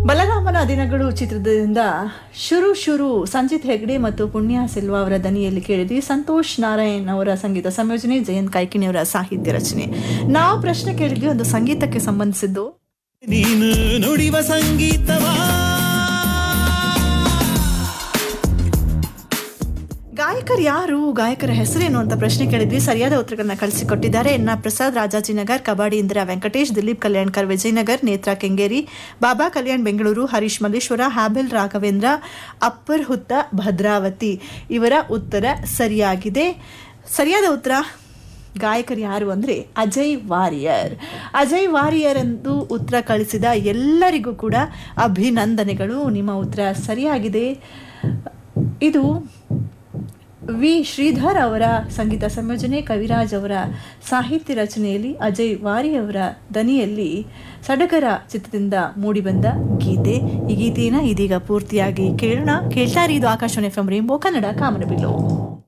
ಬಲರಾಮನ ದಿನಗಳು ಚಿತ್ರದಿಂದ ಶುರು ಶುರು ಸಂಜಿತ್ ಹೆಗ್ಡೆ ಮತ್ತು ಪುಣ್ಯ ಸೆಲ್ವಾ ಅವರ ದನಿಯಲ್ಲಿ ಕೇಳಿದ್ವಿ ಸಂತೋಷ್ ನಾರಾಯಣ್ ಅವರ ಸಂಗೀತ ಸಂಯೋಜನೆ ಜಯಂತ್ ಕಾಯ್ಕಿಣಿ ಅವರ ಸಾಹಿತ್ಯ ರಚನೆ ನಾವು ಪ್ರಶ್ನೆ ಕೇಳಿದ್ವಿ ಒಂದು ಸಂಗೀತಕ್ಕೆ ಸಂಬಂಧಿಸಿದ್ದು ನೀನು ನುಡಿವ ಸಂಗೀತವಾ ಗಾಯಕರು ಯಾರು ಗಾಯಕರ ಹೆಸರೇನು ಅಂತ ಪ್ರಶ್ನೆ ಕೇಳಿದ್ವಿ ಸರಿಯಾದ ಉತ್ತರಗಳನ್ನ ಕಳಿಸಿಕೊಟ್ಟಿದ್ದಾರೆ N R Prasad Rajajinagar Kabadi Indira Venkatesh Dilip Kalyankar Vijayanagar Netra Kengeri Baba Kalyan Bengaluru Harish Malleshwara Hebbal Raghavendra upper Hutha Bhadravati ಇವರ ಉತ್ತರ ಸರಿಯಾಗಿದೆ ಸರಿಯಾದ ಉತ್ತರ ಗಾಯಕರು ಯಾರು ಅಂದರೆ ಅಜಯ್ ವಾರಿಯರ್ ಅಜಯ್ ವಾರಿಯರ್ ಎಂದು ಉತ್ತರ ಕಳಿಸಿದ ಎಲ್ಲರಿಗೂ ಕೂಡ ಅಭಿನಂದನೆಗಳು ನಿಮ್ಮ ಉತ್ತರ ಸರಿಯಾಗಿದೆ ಇದು ವಿ ಶ್ರೀಧರ್ ಅವರ ಸಂಗೀತ ಸಂಯೋಜನೆ ಕವಿರಾಜ್ ಅವರ ಸಾಹಿತ್ಯ ರಚನೆಯಲ್ಲಿ ಅಜಯ್ ವಾರಿ ಅವರ ದನಿಯಲ್ಲಿ ಸಡಗರ ಚಿತ್ರದಿಂದ ಮೂಡಿಬಂದ ಗೀತೆ ಈ ಗೀತೆಯನ್ನು ಇದೀಗ ಪೂರ್ತಿಯಾಗಿ ಕೇಳೋಣ ಕೇಳ್ತಾ ಇರಿ ಇದು Akashvani F M Rainbow Kannada ಕಾಮನಬಿಲ್ಲು